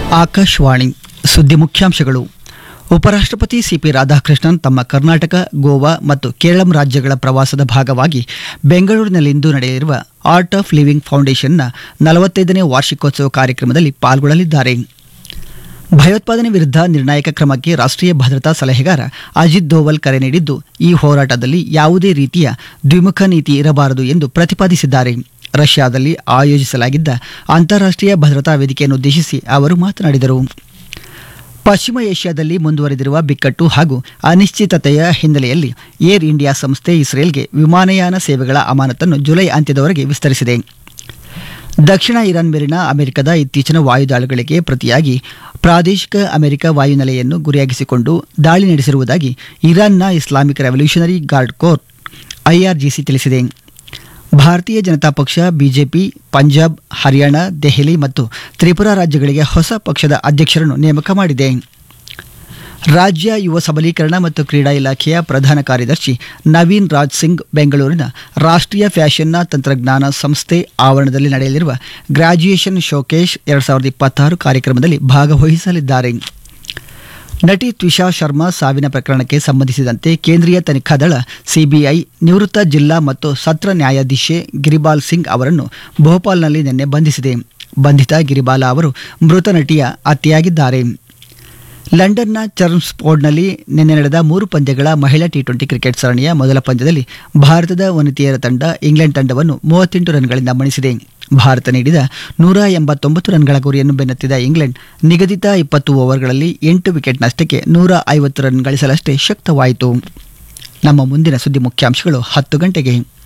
ಆಕಾಶವಾಣಿ ಸುದ್ದಿ ಮುಖ್ಯಾಂಶಗಳು ಉಪರಾಷ್ಟ್ರಪತಿ ಸಿಪಿ ರಾಧಾಕೃಷ್ಣನ್ ತಮ್ಮ ಕರ್ನಾಟಕ ಗೋವಾ ಮತ್ತು ಕೇರಳಂ ರಾಜ್ಯಗಳ ಪ್ರವಾಸದ ಭಾಗವಾಗಿ ಬೆಂಗಳೂರಿನಲ್ಲಿಂದು ನಡೆಯಲಿರುವ ಆರ್ಟ್ ಆಫ್ ಲಿವಿಂಗ್ ಫೌಂಡೇಶನ್ನ ನಲವತ್ತೈದನೇ ವಾರ್ಷಿಕೋತ್ಸವ ಕಾರ್ಯಕ್ರಮದಲ್ಲಿ ಪಾಲ್ಗೊಳ್ಳಲಿದ್ದಾರೆ ಭಯೋತ್ಪಾದನೆ ವಿರುದ್ಧ ನಿರ್ಣಾಯಕ ಕ್ರಮಕ್ಕೆ ರಾಷ್ಟ್ರೀಯ ಭದ್ರತಾ ಸಲಹೆಗಾರ ಅಜಿತ್ ದೋವಲ್ ಕರೆ ನೀಡಿದ್ದು ಈ ಹೋರಾಟದಲ್ಲಿ ಯಾವುದೇ ರೀತಿಯ ದ್ವಿಮುಖ ನೀತಿ ಇರಬಾರದು ಎಂದು ಪ್ರತಿಪಾದಿಸಿದ್ದಾರೆ ರಷ್ಯಾದಲ್ಲಿ ಆಯೋಜಿಸಲಾಗಿದ್ದ ಅಂತಾರಾಷ್ಟ್ರೀಯ ಭದ್ರತಾ ವೇದಿಕೆಯನ್ನುದ್ದೇಶಿಸಿ ಅವರು ಮಾತನಾಡಿದರು ಪಶ್ಚಿಮ ಏಷ್ಯಾದಲ್ಲಿ ಮುಂದುವರೆದಿರುವ ಬಿಕ್ಕಟ್ಟು ಹಾಗೂ ಅನಿಶ್ಚಿತತೆಯ ಹಿನ್ನೆಲೆಯಲ್ಲಿ ಏರ್ ಇಂಡಿಯಾ ಸಂಸ್ಥೆ ಇಸ್ರೇಲ್ಗೆ ವಿಮಾನಯಾನ ಸೇವೆಗಳ ಅಮಾನತನ್ನು ಜುಲೈ ಅಂತ್ಯದವರೆಗೆ ವಿಸ್ತರಿಸಿದೆ ದಕ್ಷಿಣ ಇರಾನ್ ಮೇಲಿನ ಅಮೆರಿಕದ ಇತ್ತೀಚಿನ ವಾಯುದಾಳಿಗಳಿಗೆ ಪ್ರತಿಯಾಗಿ ಪ್ರಾದೇಶಿಕ ಅಮೆರಿಕ ವಾಯುನೆಲೆಯನ್ನು ಗುರಿಯಾಗಿಸಿಕೊಂಡು ದಾಳಿ ನಡೆಸಿರುವುದಾಗಿ ಇರಾನ್ನ Islamic revolutionary guard corps IRGC ತಿಳಿಸಿದೆ ಭಾರತೀಯ ಜನತಾ ಪಕ್ಷ ಬಿಜೆಪಿ ಪಂಜಾಬ್ ಹರಿಯಾಣ ದೆಹಲಿ ಮತ್ತು ತ್ರಿಪುರಾ ರಾಜ್ಯಗಳಿಗೆ ಹೊಸ ಪಕ್ಷದ ಅಧ್ಯಕ್ಷರನ್ನು ನೇಮಕ ಮಾಡಿದೆ ರಾಜ್ಯ ಯುವ ಸಬಲೀಕರಣ ಮತ್ತು ಕ್ರೀಡಾ ಇಲಾಖೆಯ ಪ್ರಧಾನ ಕಾರ್ಯದರ್ಶಿ ನವೀನ್ ರಾಜ್ ಸಿಂಗ್ ಬೆಂಗಳೂರಿನ ರಾಷ್ಟ್ರೀಯ ಫ್ಯಾಷನ್ನ ತಂತ್ರಜ್ಞಾನ ಸಂಸ್ಥೆ ಆವರಣದಲ್ಲಿ ನಡೆಯಲಿರುವ ಗ್ರಾಜ್ಯುಯೇಷನ್ ಶೋಕೇಶ್ ಎರಡು ಸಾವಿರದ ಇಪ್ಪತ್ತಾರು ಕಾರ್ಯಕ್ರಮದಲ್ಲಿ ಭಾಗವಹಿಸಲಿದ್ದಾರೆ ನಟಿ ತ್ವಿಷಾ ಶರ್ಮಾ ಸಾವಿನ ಪ್ರಕರಣಕ್ಕೆ ಸಂಬಂಧಿಸಿದಂತೆ ಕೇಂದ್ರೀಯ ತನಿಖಾ ದಳ ಸಿಬಿಐ ನಿವೃತ್ತ ಜಿಲ್ಲಾ ಮತ್ತು ಸತ್ರ ನ್ಯಾಯಾಧೀಶೆ ಗಿರಿಬಾಲ್ ಸಿಂಗ್ ಅವರನ್ನು ಭೋಪಾಲ್ನಲ್ಲಿ ನಿನ್ನೆ ಬಂಧಿಸಿದೆ ಬಂಧಿತ ಗಿರಿಬಾಲ ಅವರು ಮೃತ ನಟಿಯ ಅತ್ತೆಯಾಗಿದ್ದಾರೆ ಲಂಡನ್ನ ಚರ್ಮ್ಸ್ಫೋರ್ಡ್ನಲ್ಲಿ ನಿನ್ನೆ ನಡೆದ ಮೂರು ಪಂದ್ಯಗಳ ಮಹಿಳಾ ಟಿ ಟ್ವೆಂಟಿ ಕ್ರಿಕೆಟ್ ಸರಣಿಯ ಮೊದಲ ಪಂದ್ಯದಲ್ಲಿ ಭಾರತದ ವನಿತೆಯರ ತಂಡ ಇಂಗ್ಲೆಂಡ್ ತಂಡವನ್ನು ಮೂವತ್ತೆಂಟು ರನ್ಗಳಿಂದ ಮಣಿಸಿದೆ ಭಾರತ ನೀಡಿದ ನೂರ ಎಂಬತ್ತೊಂಬತ್ತು ರನ್ಗಳ ಗುರಿಯನ್ನು ಬೆನ್ನತ್ತಿದ ಇಂಗ್ಲೆಂಡ್ ನಿಗದಿತ ಇಪ್ಪತ್ತು ಓವರ್ಗಳಲ್ಲಿ ಎಂಟು ವಿಕೆಟ್ ನಷ್ಟಕ್ಕೆ ನೂರ ಐವತ್ತು ರನ್ ಗಳಿಸಲಷ್ಟೇ ಶಕ್ತವಾಯಿತು ನಮ್ಮ ಮುಂದಿನ ಸುದ್ದಿ ಮುಖ್ಯಾಂಶಗಳು ಹತ್ತು ಗಂಟೆಗೆ